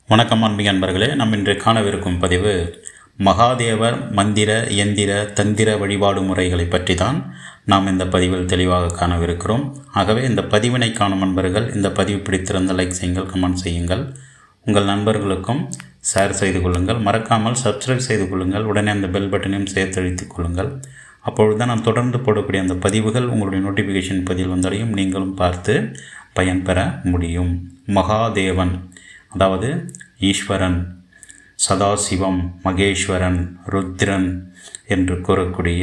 வணக்கம் அன்பின் அன்பர்களே நாம் இன்று காணவிருக்கும் பதிவு மகாதேவர் மந்திர எந்திர தந்திர வழிபாடு முறைகளை பற்றி தான் நாம் இந்த பதிவில் தெளிவாக காணவிருக்கிறோம் ஆகவே இந்த பதிவினை காணும் நண்பர்கள் இந்த பதிவு பிடித்திருந்த லைக் செய்யுங்கள் கமெண்ட் செய்யுங்கள் உங்கள் நண்பர்களுக்கும் ஷேர் செய்து கொள்ளுங்கள் மறக்காமல் சப்ஸ்கிரைப் செய்து கொள்ளுங்கள் உடனே அந்த பெல் பட்டனையும் சேர்த்து அழுத்திக் கொள்ளுங்கள் அப்பொழுது தான் நான் தொடர்ந்து போடக்கூடிய அந்த பதிவுகள் உங்களுடைய நோட்டிஃபிகேஷன் பதிவில் வந்தடையும் நீங்களும் பார்த்து பயன்பெற முடியும் மகாதேவன் அதாவது ஈஸ்வரன் சதாசிவம் மகேஸ்வரன் ருத்ரன் என்று கூறக்கூடிய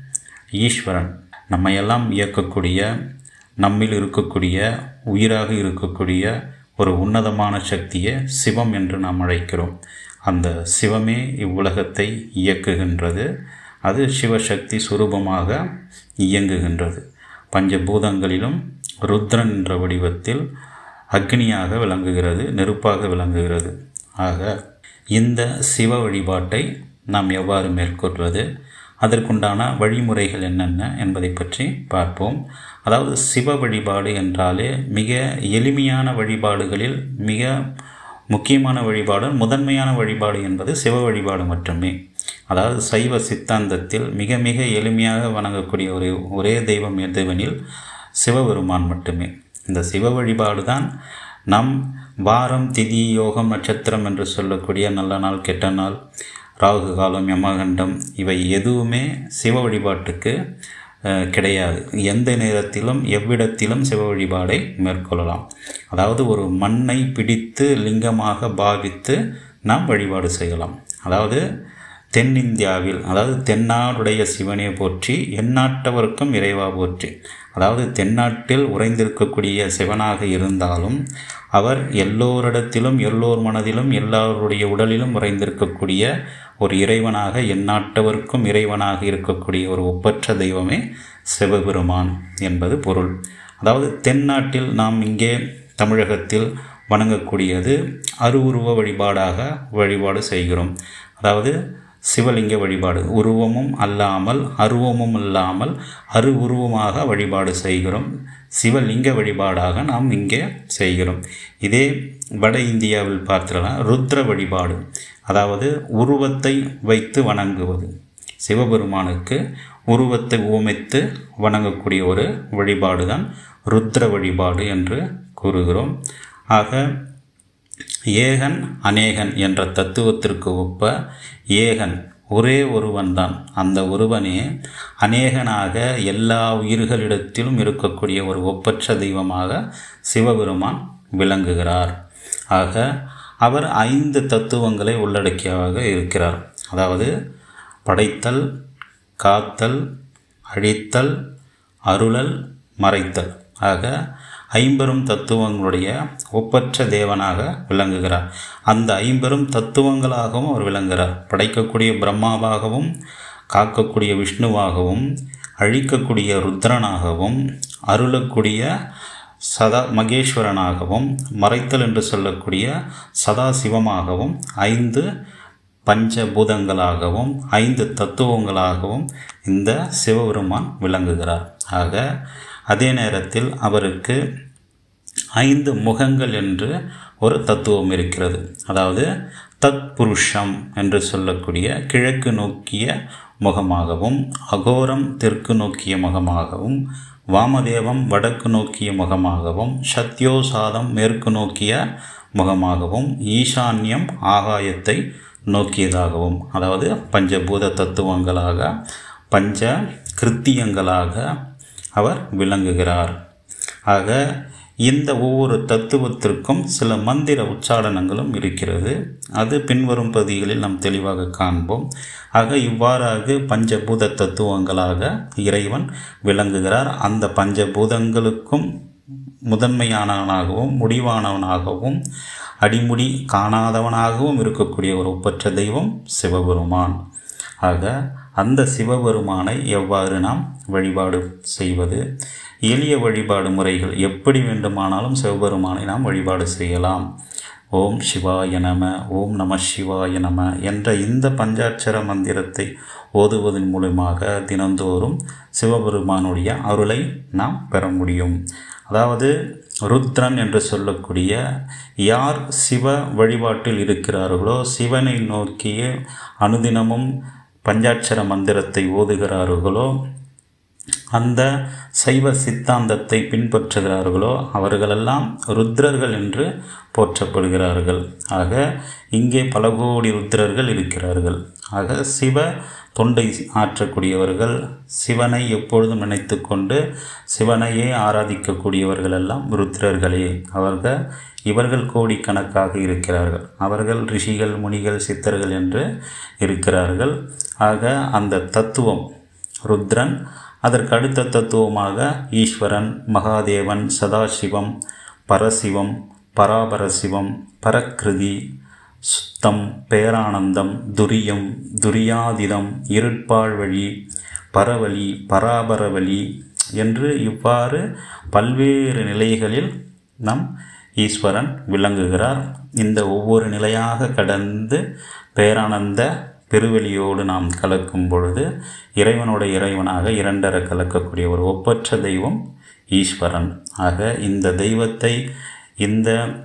ஈஸ்வரன் நம்மையெல்லாம் இயக்கக்கூடிய நம்மில் இருக்கக்கூடிய உயிராக இருக்கக்கூடிய ஒரு உன்னதமான சக்தியை சிவம் என்று நாம் அழைக்கிறோம் அந்த சிவமே இவ்வுலகத்தை இயக்குகின்றது அது சிவசக்தி சுரூபமாக இயங்குகின்றது பஞ்சபூதங்களிலும் ருத்ரன் என்ற வடிவத்தில் அக்னியாக விளங்குகிறது நெருப்பாக விளங்குகிறது ஆக இந்த சிவ வழிபாட்டை நாம் எவ்வாறு மேற்கொள்வது அதற்குண்டான வழிமுறைகள் என்னென்ன என்பதை பற்றி பார்ப்போம் அதாவது சிவ வழிபாடு என்றாலே மிக எளிமையான வழிபாடுகளில் மிக முக்கியமான வழிபாடு முதன்மையான வழிபாடு என்பது சிவ வழிபாடு மட்டுமே அதாவது சைவ சித்தாந்தத்தில் மிக மிக எளிமையாக வணங்கக்கூடிய ஒரு ஒரே தெய்வம் எதுவெனில் சிவபெருமான் மட்டுமே இந்த சிவ வழிபாடு தான் நம் வாரம் திதி யோகம் நட்சத்திரம் என்று சொல்லக்கூடிய நல்ல நாள் கெட்ட நாள் ராகு காலம் யமகண்டம் இவை எதுவுமே சிவ வழிபாட்டுக்கு கிடையாது எந்த நேரத்திலும் எவ்விடத்திலும் சிவ வழிபாடை மேற்கொள்ளலாம் அதாவது ஒரு மண்ணை பிடித்து லிங்கமாக பாவித்து நாம் வழிபாடு செய்யலாம் அதாவது தென்னிந்தியாவில் அதாவது தென்னாடுடைய சிவனே போற்றி எந்நாட்டவருக்கும் இறைவா போற்றி அதாவது தென்னாட்டில் உறைந்திருக்கக்கூடிய சிவனாக இருந்தாலும் அவர் எல்லோரிடத்திலும் எல்லோர் மனதிலும் எல்லாருடைய உடலிலும் உறைந்திருக்கக்கூடிய ஒரு இறைவனாக எந்நாட்டவருக்கும் இறைவனாக இருக்கக்கூடிய ஒரு ஒப்பற்ற தெய்வமே சிவபெருமான் என்பது பொருள் அதாவது தென்னாட்டில் நாம் இங்கே தமிழகத்தில் வணங்கக்கூடியது அருவுருவ வழிபாடாக வழிபாடு செய்கிறோம் அதாவது சிவலிங்க வழிபாடு உருவமும் அல்லாமல் அருவமும் இல்லாமல் அரு உருவமாக வழிபாடு செய்கிறோம் சிவலிங்க வழிபாடாக நாம் இங்கே செய்கிறோம் இதே வட இந்தியாவில் பார்த்தோம்னா ருத்ர வழிபாடு அதாவது உருவத்தை வைத்து வணங்குவது சிவபெருமானுக்கு உருவத்தை ஊமைத்து வணங்கக்கூடிய ஒரு வழிபாடு தான் ருத்ர வழிபாடு என்று கூறுகிறோம் ஆக ஏகன் அநேகன் என்ற தத்துவத்திற்கு ஒப்ப ஏகன் ஒரே ஒருவன் தான் அந்த ஒருவனே அநேகனாக எல்லா உயிர்களிடத்திலும் இருக்கக்கூடிய ஒரு ஒப்பற்ற தெய்வமாக சிவபெருமான் விளங்குகிறார் ஆக அவர் ஐந்து தத்துவங்களை உள்ளடக்கியவாக இருக்கிறார் அதாவது படைத்தல் காத்தல் அழித்தல் அருளல் மறைத்தல் ஆக ஐம்பெரும் தத்துவங்களுடைய ஒப்பற்ற தேவனாக விளங்குகிறார் அந்த ஐம்பெரும் தத்துவங்களாகவும் அவர் விளங்குகிறார் படைக்கக்கூடிய பிரம்மாவாகவும் காக்கக்கூடிய விஷ்ணுவாகவும் அழிக்கக்கூடிய ருத்ரனாகவும் அருளக்கூடிய சதா மகேஸ்வரனாகவும் மறைத்தல் என்று சொல்லக்கூடிய சதாசிவமாகவும் ஐந்து பஞ்சபூதங்களாகவும் ஐந்து தத்துவங்களாகவும் இந்த சிவபெருமான் விளங்குகிறார் ஆக அதே நேரத்தில் அவருக்கு ஐந்து முகங்கள் என்று ஒரு தத்துவம் இருக்கிறது அதாவது தத் புருஷம் என்று சொல்லக்கூடிய கிழக்கு நோக்கிய முகமாகவும் அகோரம் தெற்கு நோக்கிய முகமாகவும் வாமதேவம் வடக்கு நோக்கிய முகமாகவும் சத்யோசாதம் மேற்கு நோக்கிய முகமாகவும் ஈசான்யம் ஆகாயத்தை நோக்கியதாகவும் அதாவது பஞ்சபூத தத்துவங்களாக பஞ்ச கிருத்தியங்களாக அவர் விளங்குகிறார் ஆக இந்த ஒவ்வொரு தத்துவத்திற்கும் சில மந்திர உச்சாடனங்களும் இருக்கிறது அது பின்வரும் பகுதிகளில் நாம் தெளிவாக காண்போம் ஆக இவ்வாறாக பஞ்சபூத தத்துவங்களாக இறைவன் விளங்குகிறார் அந்த பஞ்சபூதங்களுக்கும் முதன்மையானவனாகவும் முடிவானவனாகவும் அடிமுடி காணாதவனாகவும் இருக்கக்கூடிய ஒரு ஒப்பற்ற தெய்வம் சிவபெருமான் ஆக அந்த சிவபெருமானை எவ்வாறு நாம் வழிபாடு செய்வது எளிய வழிபாடு முறைகள் எப்படி வேண்டுமானாலும் சிவபெருமானை நாம் வழிபாடு செய்யலாம் ஓம் சிவாய நம ஓம் நம சிவாய நம என்ற இந்த பஞ்சாட்சர மந்திரத்தை ஓதுவதன் மூலமாக தினந்தோறும் சிவபெருமானுடைய அருளை நாம் பெற முடியும் அதாவது ருத்ரன் என்று சொல்லக்கூடிய யார் சிவ வழிபாட்டில் இருக்கிறார்களோ சிவனை நோக்கிய அனுதினமும் பஞ்சாட்சர மந்திரத்தை ஓதுகிறார்களோ அந்த சைவ சித்தாந்தத்தை பின்பற்றுகிறார்களோ அவர்களெல்லாம் ருத்ரர்கள் என்று போற்றப்படுகிறார்கள் ஆக இங்கே பல கோடி ருத்ரர்கள் இருக்கிறார்கள் ஆக சிவ தொண்டை ஆற்றக்கூடியவர்கள் சிவனை எப்பொழுதும் நினைத்து கொண்டு சிவனையே ஆராதிக்கக்கூடியவர்கள் எல்லாம் ருத்ரர்களே அவர்கள் இவர்கள் கோடிக்கணக்காக இருக்கிறார்கள் அவர்கள் ரிஷிகள் முனிகள் சித்தர்கள் என்று இருக்கிறார்கள் ஆக அந்த தத்துவம் ருத்ரன் அதற்கு அடுத்த தத்துவமாக ஈஸ்வரன் மகாதேவன் சதாசிவம் பரசிவம் பராபரசிவம் பரக்கிருதி சுத்தம் பேரானந்தம் துரியம் துரியாதிதம் இருட்பாழ்வழி பரவழி பராபரவழி என்று இவ்வாறு பல்வேறு நிலைகளில் நம் ஈஸ்வரன் விளங்குகிறார் இந்த ஒவ்வொரு நிலையாக கடந்து பேரானந்த பெருவெளியோடு நாம் கலக்கும் பொழுது இறைவனோட இறைவனாக இரண்டர கலக்கக்கூடிய ஒரு ஒப்பற்ற தெய்வம் ஈஸ்வரன் ஆக இந்த தெய்வத்தை இந்த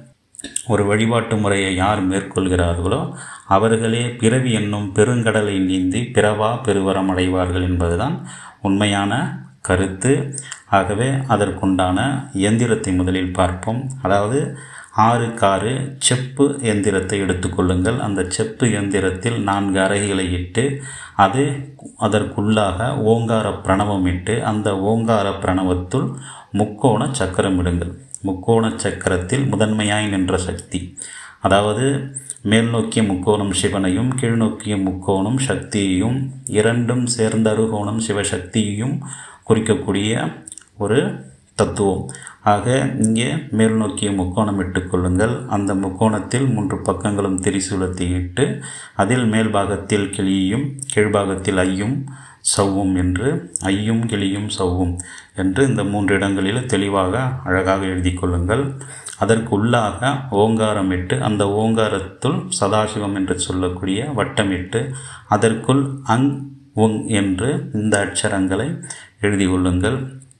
ஒரு வழிபாட்டு முறையை யார் மேற்கொள்கிறார்களோ அவர்களே பிறவி என்னும் பெருங்கடலை நீந்தி பிறவா பெருவரம் அடைவார்கள் என்பதுதான் உண்மையான கருத்து ஆகவே அதற்குண்டான எந்திரத்தை முதலில் பார்ப்போம் அதாவது ஆறுக்காறு செப்பு எந்திரத்தை எடுத்துக்கொள்ளுங்கள் அந்த செப்பு எந்திரத்தில் நான்கு அறைகளை இட்டு அது அதற்குள்ளாக ஓங்கார பிரணவம் இட்டு அந்த ஓங்கார பிரணவத்துள் முக்கோண சக்கரம் இடுங்கள் முக்கோண சக்கரத்தில் முதன்மையாய் நின்ற சக்தி அதாவது மேல் நோக்கிய முக்கோணம் சிவனையும் கீழ்நோக்கிய முக்கோணம் சக்தியையும் இரண்டும் சேர்ந்த அருகோணம் சிவசக்தியையும் குறிக்கக்கூடிய ஒரு தத்துவம் ஆக இங்கே மேல் நோக்கிய முக்கோணம் இட்டுக்கொள்ளுங்கள் அந்த முக்கோணத்தில் மூன்று பக்கங்களும் திரிசூலத்தை இட்டு அதில் மேல் பாகத்தில் கிளியும் கீழ்பாகத்தில் ஐயும் சவ்வும் என்று ஐயும் கிளியும் சவ்வும் என்று இந்த மூன்று இடங்களில் தெளிவாக அழகாக எழுதி கொள்ளுங்கள் அதற்கு உள்ளாக ஓங்காரமிட்டு அந்த ஓங்காரத்துள் சதாசிவம் என்று சொல்லக்கூடிய வட்டமிட்டு அதற்குள் அங் உங் என்று இந்த அட்சரங்களை எழுதி கொள்ளுங்கள்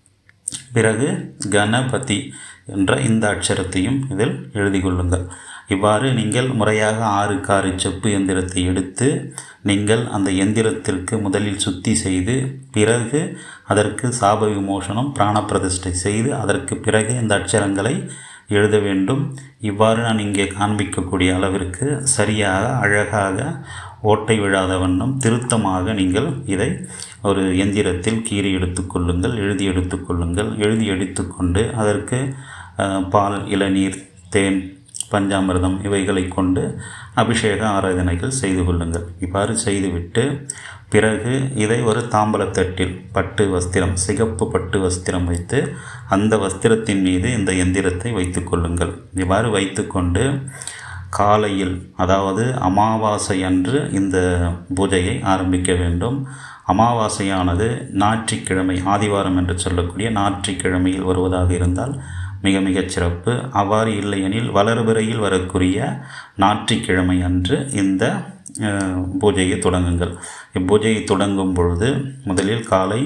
பிறகு கணபதி என்ற இந்த அட்சரத்தையும் இதில் எழுதி கொள்ளுங்கள் இவ்வாறு நீங்கள் முறையாக ஆறுக்கு ஆறு செப்பு எந்திரத்தை எடுத்து நீங்கள் அந்த எந்திரத்திற்கு முதலில் சுத்தி செய்து பிறகு அதற்கு சாப விமோசனம் பிராண பிரதிஷ்டை செய்து அதற்கு பிறகு இந்த அட்சரங்களை எழுத வேண்டும் இவ்வாறு நான் இங்கே காண்பிக்கக்கூடிய அளவிற்கு சரியாக அழகாக ஓட்டை விழாத வண்ணம் திருத்தமாக நீங்கள் இதை ஒரு எந்திரத்தில் கீறி எடுத்துக்கொள்ளுங்கள் எழுதி எடுத்துக்கொள்ளுங்கள் எழுதி எடுத்துக்கொண்டு அதற்கு பால் இளநீர் தேன் பஞ்சாமிர்தம் இவைகளை கொண்டு அபிஷேக ஆராதனைகள் செய்து கொள்ளுங்கள் இவ்வாறு செய்துவிட்டு பிறகு இதை ஒரு தாம்பலத்தட்டில் பட்டு வஸ்திரம் சிகப்பு பட்டு வஸ்திரம் வைத்து அந்த வஸ்திரத்தின் மீது இந்த எந்திரத்தை வைத்து கொள்ளுங்கள் இவ்வாறு வைத்துக்கொண்டு காலையில் அதாவது அமாவாசை அன்று இந்த பூஜையை ஆரம்பிக்க வேண்டும் அமாவாசையானது ஞாயிற்றுக்கிழமை ஆதிவாரம் என்று சொல்லக்கூடிய ஞாயிற்றுக்கிழமையில் வருவதாக இருந்தால் மிக மிகச் சிறப்பு அவ்வாறு இல்லையெனில் வளர்பிறையில் வரக்கூடிய ஞாயிற்றுக்கிழமை அன்று இந்த பூஜையை தொடங்குங்கள் இப்பூஜையை தொடங்கும் பொழுது முதலில் காலை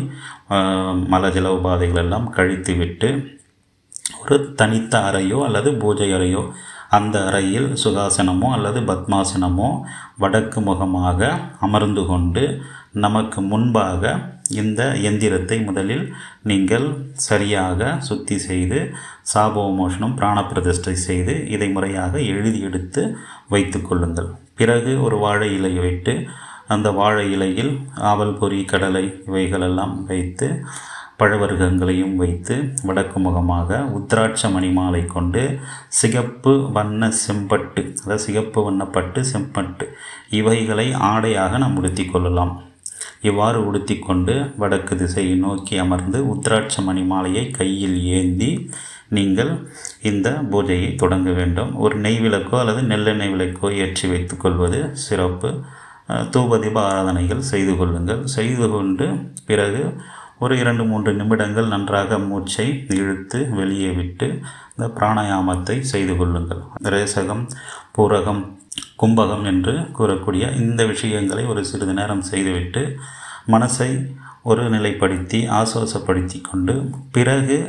மலஜல உபாதைகள் எல்லாம் கழித்துவிட்டு ஒரு தனித்த அறையோ அல்லது பூஜை அறையோ அந்த அறையில் சுகாசனமோ அல்லது பத்மாசனமோ வடக்கு முகமாக அமர்ந்து கொண்டு நமக்கு முன்பாக இந்த எந்திரத்தை முதலில் நீங்கள் சரியாக சுத்தி செய்து சாபோமோஷனம் பிராணப்பிரதிஷ்டை செய்து இதை முறையாக எழுதி எடுத்து வைத்து கொள்ளுங்கள் பிறகு ஒரு வாழை இலை வைத்து அந்த வாழை இலையில் ஆவல் பொறி கடலை இவைகளெல்லாம் வைத்து பழவர்க்கங்களையும் வைத்து வடக்கு முகமாக உத்ராட்ச மணிமாலை கொண்டு சிகப்பு வண்ண செம்பட்டு அதாவது சிகப்பு வண்ணப்பட்டு செம்பட்டு இவைகளை ஆடையாக நாம் உடுத்தி கொள்ளலாம் இவ்வாறு உடுத்தி கொண்டு வடக்கு திசையை நோக்கி அமர்ந்து உத்ராட்ச மணிமாலையை கையில் ஏந்தி நீங்கள் இந்த பூஜையை தொடங்க வேண்டும் ஒரு நெய் விளக்கோ அல்லது நெல்லெண்ணெய் விளக்கோ ஏற்றி வைத்துக் கொள்வது சிறப்பு தூபதீப ஆராதனைகள் செய்து கொள்ளுங்கள் செய்து கொண்டு பிறகு ஒரு இரண்டு மூன்று நிமிடங்கள் நன்றாக மூச்சை இழுத்து வெளியே விட்டு இந்த பிராணாயாமத்தை செய்து கொள்ளுங்கள் ரேசகம் பூரகம் கும்பகம் என்று கூறக்கூடிய இந்த விஷயங்களை ஒரு சிறிது நேரம் செய்துவிட்டு மனசை ஒரு நிலைப்படுத்தி ஆசுவாசப்படுத்தி கொண்டு பிறகு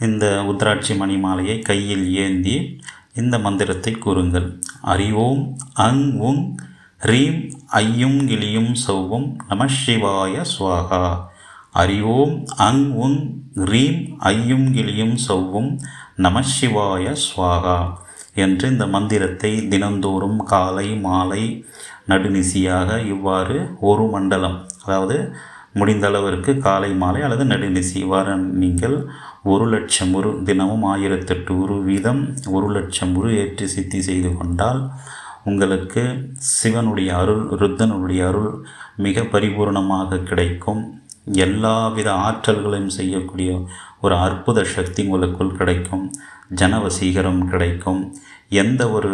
இந்த உத்ராட்சி மணி மாலையை கையில் ஏந்தி இந்த மந்திரத்தை கூறுங்கள் அறிவோம் அங் உங் ரீம் ஐயும் கிளியும் சௌவும் நம சிவாய சுவாகா அறிவோம் அங் உங் ரீம் ஐயும் கிளியும் சௌவும் நம சிவாய சுவாகா என்று இந்த மந்திரத்தை தினந்தோறும் காலை மாலை நடுநிசியாக இவ்வாறு ஒரு மண்டலம் அதாவது முடிந்த அளவிற்கு காலை மாலை அல்லது நடுநிசி இவ்வாறு நீங்கள் ஒரு லட்சம் உரு தினமும் ஆயிரத்தெட்டு உரு வீதம் ஒரு லட்சம் உரு ஏற்றி சித்தி செய்து கொண்டால் உங்களுக்கு சிவனுடைய அருள் ருத்தனுடைய அருள் மிக பரிபூர்ணமாக கிடைக்கும் எல்லாவித ஆற்றல்களையும் செய்யக்கூடிய ஒரு அற்புத சக்தி உங்களுக்குள் கிடைக்கும் ஜனவசீகரம் கிடைக்கும் எந்த ஒரு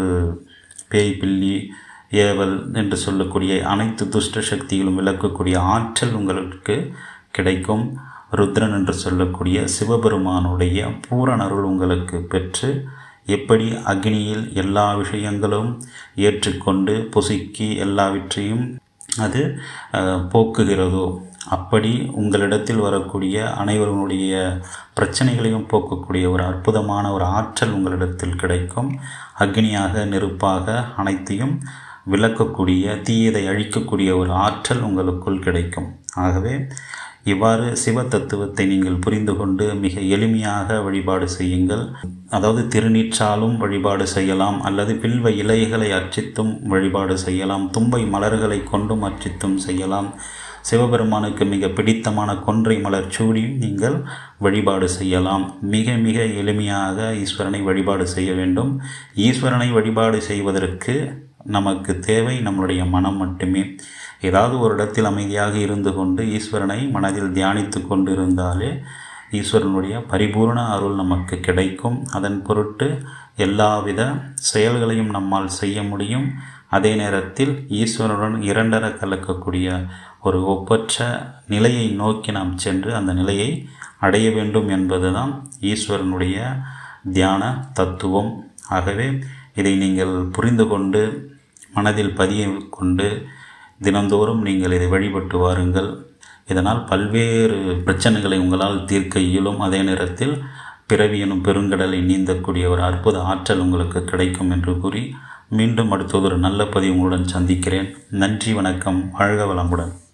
பேய் பில்லி ஏவல் என்று சொல்லக்கூடிய அனைத்து துஷ்ட சக்திகளும் விளக்கக்கூடிய ஆற்றல் உங்களுக்கு கிடைக்கும் ருத்ரன் என்று சொல்லக்கூடிய சிவபெருமானுடைய பூரண அருள் உங்களுக்கு பெற்று எப்படி அக்னியில் எல்லா விஷயங்களும் ஏற்றுக்கொண்டு பொசுக்கி எல்லாவற்றையும் அது போக்குகிறதோ அப்படி உங்களிடத்தில் வரக்கூடிய அனைவருடைய பிரச்சனைகளையும் போக்கக்கூடிய ஒரு அற்புதமான ஒரு ஆற்றல் உங்களிடத்தில் கிடைக்கும் அக்னியாக நெருப்பாக அனைத்தையும் விளக்கக்கூடிய தீயதை அழிக்கக்கூடிய ஒரு ஆற்றல் உங்களுக்குள் கிடைக்கும் ஆகவே இவ்வாறு சிவ தத்துவத்தை நீங்கள் புரிந்து கொண்டு மிக எளிமையாக வழிபாடு செய்யுங்கள் அதாவது திருநீற்றாலும் வழிபாடு செய்யலாம் அல்லது பில்வ இலைகளை அர்ச்சித்தும் வழிபாடு செய்யலாம் தும்பை மலர்களை கொண்டும் அர்ச்சித்தும் செய்யலாம் சிவபெருமானுக்கு மிக பிடித்தமான கொன்றை மலர் சூடியும் நீங்கள் வழிபாடு செய்யலாம் மிக மிக எளிமையாக ஈஸ்வரனை வழிபாடு செய்ய வேண்டும் ஈஸ்வரனை வழிபாடு செய்வதற்கு நமக்கு தேவை நம்மளுடைய மனம் மட்டுமே ஏதாவது ஒரு இடத்தில் அமைதியாக இருந்து கொண்டு ஈஸ்வரனை மனதில் தியானித்து கொண்டு இருந்தாலே ஈஸ்வரனுடைய பரிபூர்ண அருள் நமக்கு கிடைக்கும் அதன் பொருட்டு எல்லாவித செயல்களையும் நம்மால் செய்ய முடியும் அதே நேரத்தில் ஈஸ்வரனுடன் இரண்டர கலக்கக்கூடிய ஒரு ஒப்பற்ற நிலையை நோக்கி நாம் சென்று அந்த நிலையை அடைய வேண்டும் என்பதுதான் ஈஸ்வரனுடைய தியான தத்துவம் ஆகவே இதை நீங்கள் புரிந்து கொண்டு மனதில் பதிய கொண்டு தினந்தோறும் நீங்கள் இதை வழிபட்டு வாருங்கள் இதனால் பல்வேறு பிரச்சனைகளை உங்களால் தீர்க்க இயலும் அதே நேரத்தில் பிறவி எனும் பெருங்கடலை நீந்தக்கூடிய ஒரு அற்புத ஆற்றல் உங்களுக்கு கிடைக்கும் என்று கூறி மீண்டும் அடுத்தது ஒரு நல்ல பதிவு உங்களுடன் சந்திக்கிறேன் நன்றி வணக்கம் வாழ்க வளமுடன்